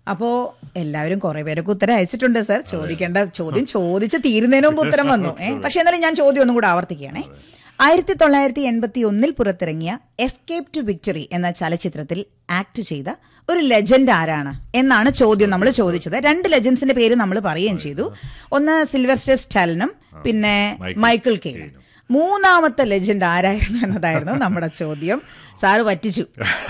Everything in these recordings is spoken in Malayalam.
അപ്പോ എല്ലാവരും കുറെ പേരൊക്കെ ഉത്തരം അയച്ചിട്ടുണ്ട് സർ ചോദിക്കേണ്ട ചോദ്യം ചോദിച്ച് തീരുന്നതിന് മുമ്പ് ഉത്തരം വന്നു ഏ പക്ഷെ എന്നാലും ഞാൻ ചോദ്യം ഒന്നും കൂടെ ആവർത്തിക്കുകയാണേ ആയിരത്തി തൊള്ളായിരത്തി എൺപത്തി ഒന്നിൽ പുറത്തിറങ്ങിയ എസ്കേപ്പ് ടു വിക്ടറി എന്ന ചലച്ചിത്രത്തിൽ ആക്ട് ചെയ്ത ഒരു ലെജൻഡ് ആരാണ് എന്നാണ് ചോദ്യം നമ്മൾ ചോദിച്ചത് രണ്ട് ലെജൻസിന്റെ പേര് നമ്മൾ പറയുകയും ചെയ്തു ഒന്ന് സിൽവസ്റ്റർ സ്റ്റലിനും പിന്നെ മൈക്കിൾ കെയ്നും മൂന്നാമത്തെ ലെജൻഡ് ആരായിരുന്നു എന്നതായിരുന്നു നമ്മുടെ ചോദ്യം സാറ് പറ്റിച്ചു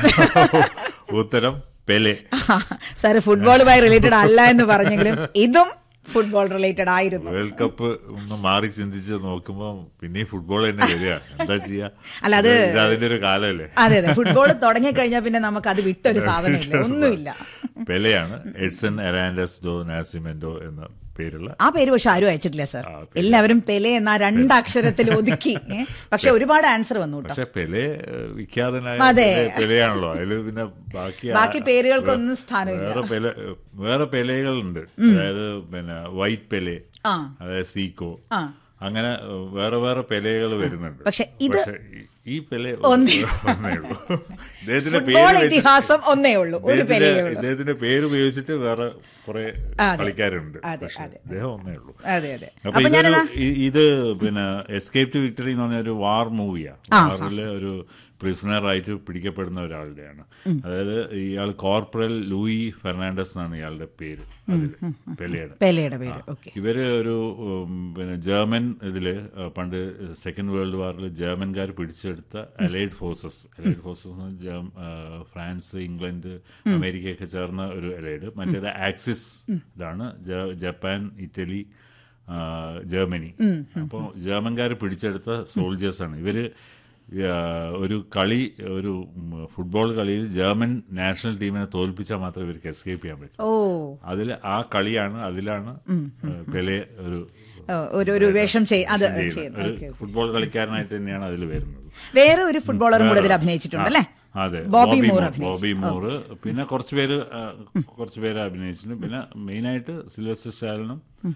ഉത്തരം പെലെ സാറ് ഫുട്ബോളുമായി റിലേറ്റഡ് അല്ല എന്ന് പറഞ്ഞെങ്കിലും ഇതും ഫുട്ബോൾ റിലേറ്റഡ് ആയിരുന്നു വേൾഡ് കപ്പ് ഒന്ന് മാറി ചിന്തിച്ച് നോക്കുമ്പോ പിന്നെ ഫുട്ബോൾ തന്നെ വരിക എന്താ ചെയ്യാ അല്ല, അത് ഇത് അതിന്റെ ഒരു കാലമല്ലേ അതെ അതെ ഫുട്ബോൾ തുടങ്ങിക്കഴിഞ്ഞാൽ പിന്നെ നമുക്ക് അത് വിട്ടൊരു സാധനമില്ല ഒന്നുമില്ല പെലെയാണ് എഡ്സൺ എറാൻഡസ് ഡോ നാസിമെന്റോ എന്ന പേരുള്ള ആ പേര് പക്ഷെ ആരും അയച്ചിട്ടില്ല സാർ ആ, എല്ലാവരും പെലെ എന്ന ആ രണ്ടക്ഷരത്തിൽ ഒതുക്കി ഏ? പക്ഷെ ഒരുപാട് ആൻസർ വന്നു കേട്ടോ പക്ഷെ പെലെ ഏഹ്, വിഖ്യാതനായ അതെ. പെലെ- പെലെയാണല്ലോ അതില് പിന്നെ ബാക്കി ആ- ബാക്കി പേരുകൾക്കൊന്നും സ്ഥാനമില്ല വേറെ പെലെ വേറെ പെലകളുണ്ട് അതായത് പിന്നെ വൈറ്റ് പെലെ ആ അതായത് സീക്കോ ആ അങ്ങനെ ഏഹ്, വേറെ വേറെ പെലകൾ വരുന്നുണ്ട് പക്ഷെ ഇത് പക്ഷെ ഈ- ഈ പെലെ ഒന്നേ. ഒന്നേ ഉള്ളൂ ഇദ്ദേഹത്തിന്റെ ഫുട്ബോൾ പേര് വെച്ച് ഇതിഹാസം ഒന്നേ ഉള്ളൂ ഒരു ഇദ്ദേഹത്തിന്റെ- പെലയേ ഉള്ളൂ ഇദ്ദേഹത്തിന്റെ പേര് ഉപയോഗിച്ചിട്ട് വേറെ കുറെ അതെ. കളിക്കാരുണ്ട് അതെ, പക്ഷെ അതെ. ഇദ്ദേഹം ഒന്നേ ഉള്ളൂ അതെ അതെ അപ്പൊ അപ്പൊ ഇതൊരു ഞാനെന്നാ ഇ- ഇത് പിന്നെ എസ്കേപ്പ് ടു വിക്ടറി എന്ന് പറഞ്ഞ ഒരു വാർ മൂവിയാണ് വാറിലെ ഒരു പ്രിസണർ ആയിട്ട് പിടിക്കപ്പെടുന്ന ഒരാളുടെയാണ് അതായത് ഇയാൾ കോർപ്പറൽ ലൂയി ഫെർണാണ്ടസ് എന്നാണ് ഇയാളുടെ പേര് അതില് പെലെയുടെ പെലയുടെ പേര് ഓക്കെ ഇവര് ഒരു ഉം, പിന്നെ ജർമ്മൻ ഇതില് അഹ് പണ്ട് സെക്കൻഡ് വേൾഡ് വാറിൽ ജർമ്മൻകാർ പിടിച്ചെടുത്ത അലൈഡ് ഫോഴ്സസ് അലൈഡ് ഫോഴ്സസ് എന്ന് പറഞ്ഞാൽ ജർമ്മ- ആഹ് ഫ്രാൻസ് ഇംഗ്ലണ്ട് അമേരിക്കയൊക്കെ ചേർന്ന ഒരു അലൈഡ് മറ്റേത് ആക്സിസ് ഇതാണ് ജ- ജപ്പാൻ ഇറ്റലി ആഹ് ജർമ്മനി അപ്പോൾ ജർമ്മൻകാർ പിടിച്ചെടുത്ത സോൾജേഴ്സാണ് ഇവര് ആഹ് ഒരു കളി ഒരു ഉം, ഫുട്ബോൾ കളിയിൽ ജർമ്മൻ നാഷണൽ ടീമിനെ തോൽപ്പിച്ചാൽ മാത്രമേ ഇവർക്ക് എസ്കേപ്പ് ചെയ്യാൻ പറ്റൂ ഓ അതിൽ ആ കളിയാണ് അതിലാണ് പെലെ ഒരു ഓ, ഒരു ഒരു വേഷം ചെയ് അത് ചെയ്യുന്നത്. ചെയ്യുന്നു ഒരു ഓക്കെ ഫുട്ബോൾ കളിക്കാരനായിട്ട് തന്നെയാണ് അതിൽ വരുന്നത് വേറെ ഒരു ഫുട്ബോളറും കൂടെ ഇതിൽ അഭിനയിച്ചിട്ടുണ്ട് അല്ലേ അതെ ബോബി ബോബി മൂർ മൂർ അഭിനയിച്ചു. ബോബി മൂർ പിന്നെ കുറച്ച് പേര് ആ, കുറച്ച് പേര് അഭിനയിച്ചിട്ടുണ്ട് പിന്നെ മെയിനായിട്ട് സിൽവസ്റ്റർ സ്റ്റാലിനും